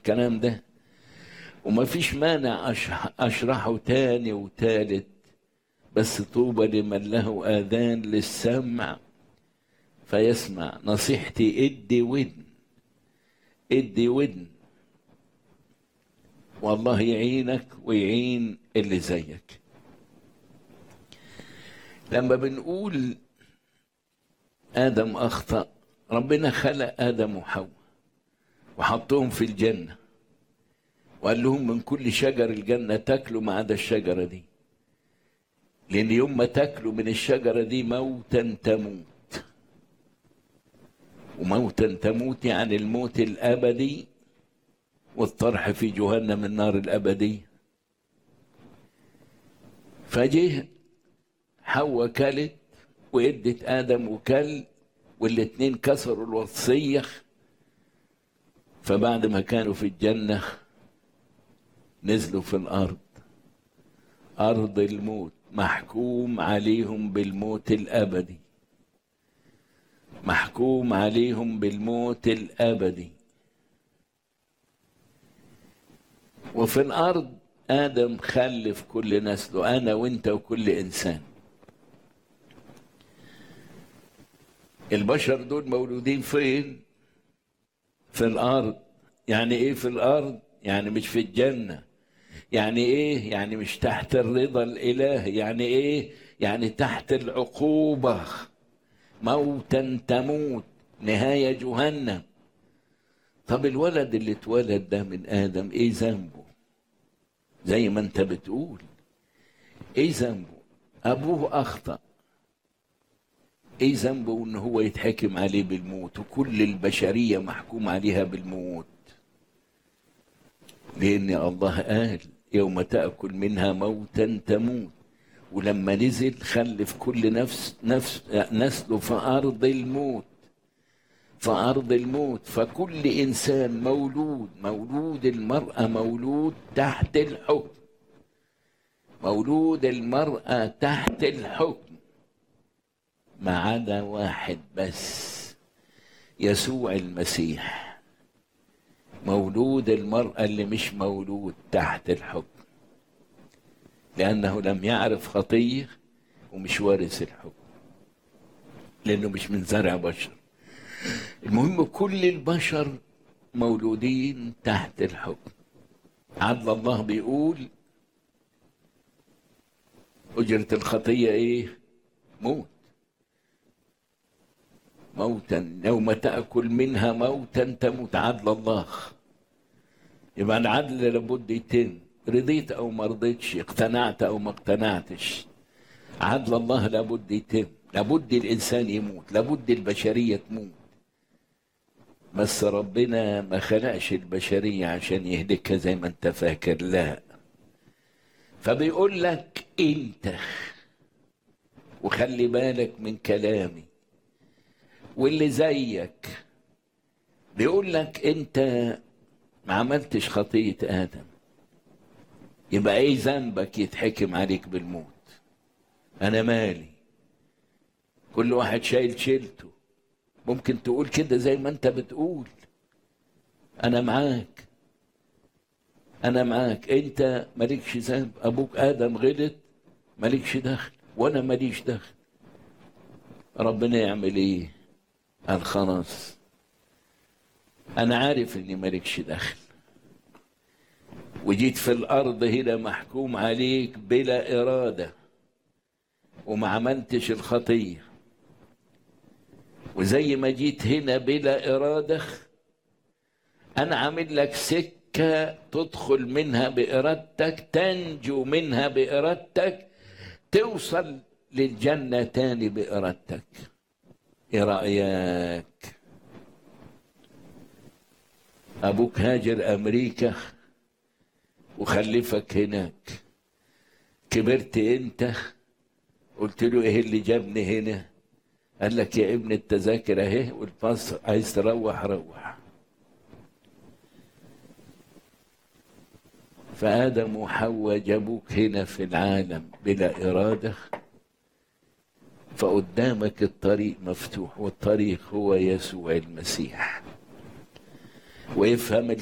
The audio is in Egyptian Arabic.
الكلام ده وما فيش مانع أشرح- اشرحه تاني وتالت بس طوبى لمن له اذان للسمع فيسمع نصيحتي ادي ودن ادي ودن والله يعينك ويعين اللي زيك لما بنقول ادم اخطا ربنا خلق ادم وحواء وحطهم في الجنه وقال لهم من كل شجر الجنه تاكلوا ما عدا الشجره دي لان يوم ما تاكلوا من الشجره دي موتا تموت وموتا تموت يعني الموت الابدي والطرح في جهنم النار الابديه فجه حواء كلت وادت ادم وكل والاتنين كسروا الوصيه فبعد ما كانوا في الجنه نزلوا في الارض ارض الموت محكوم عليهم بالموت الابدي محكوم عليهم بالموت الابدي وفي الارض ادم خلف كل نسله انا وانت وكل انسان البشر دول مولودين فين في الارض يعني ايه في الارض يعني مش في الجنه يعني ايه يعني مش تحت الرضا الالهي يعني ايه يعني تحت العقوبه موتا تموت نهايه جهنم طب الولد اللي اتولد ده من ادم ايه ذنبه زي ما انت بتقول ايه ذنبه ابوه اخطا ايه ذنبه ان هو يتحكم عليه بالموت وكل البشريه محكوم عليها بالموت لان الله قال يوم تاكل منها موتا تموت ولما نزل خلف كل نفس نفس نسله في ارض الموت في ارض الموت فكل انسان مولود مولود المراه مولود تحت الحكم مولود المراه تحت الحكم ما عدا واحد بس يسوع المسيح مولود المرأة اللي مش مولود تحت الحكم لأنه لم يعرف خطية ومش وارث الحكم لأنه مش من زرع بشر المهم كل البشر مولودين تحت الحكم عدل الله بيقول أجرة الخطية إيه؟ موت موتا يوم تأكل منها موتا تموت عدل الله يبقى العدل لابد يتم رضيت أو ما رضيتش اقتنعت أو ما اقتنعتش عدل الله لابد يتم لابد الإنسان يموت لابد البشرية تموت بس ربنا ما خلقش البشرية عشان يهلكها زي ما انت فاكر لا فبيقول لك انت وخلي بالك من كلامي واللي زيك بيقول لك انت ما عملتش خطية آدم يبقى ايه ذنبك يتحكم عليك بالموت انا مالي كل واحد شايل شيلته ممكن تقول كده زي ما انت بتقول انا معاك انا معاك انت مالكش ذنب ابوك ادم غلط مالكش دخل وانا ماليش دخل ربنا يعمل ايه قال خلاص انا عارف اني مالكش دخل وجيت في الارض هنا محكوم عليك بلا اراده وما عملتش الخطيه وزي ما جيت هنا بلا اراده انا عامل لك سكه تدخل منها بارادتك تنجو منها بارادتك توصل للجنه تاني بارادتك ايه رايك ابوك هاجر امريكا وخلفك هناك كبرت انت قلت له ايه اللي جابني هنا قال لك يا ابن التذاكر اهي والباص عايز تروح روح فادم وحواء جابوك هنا في العالم بلا اراده فقدامك الطريق مفتوح والطريق هو يسوع المسيح ويفهم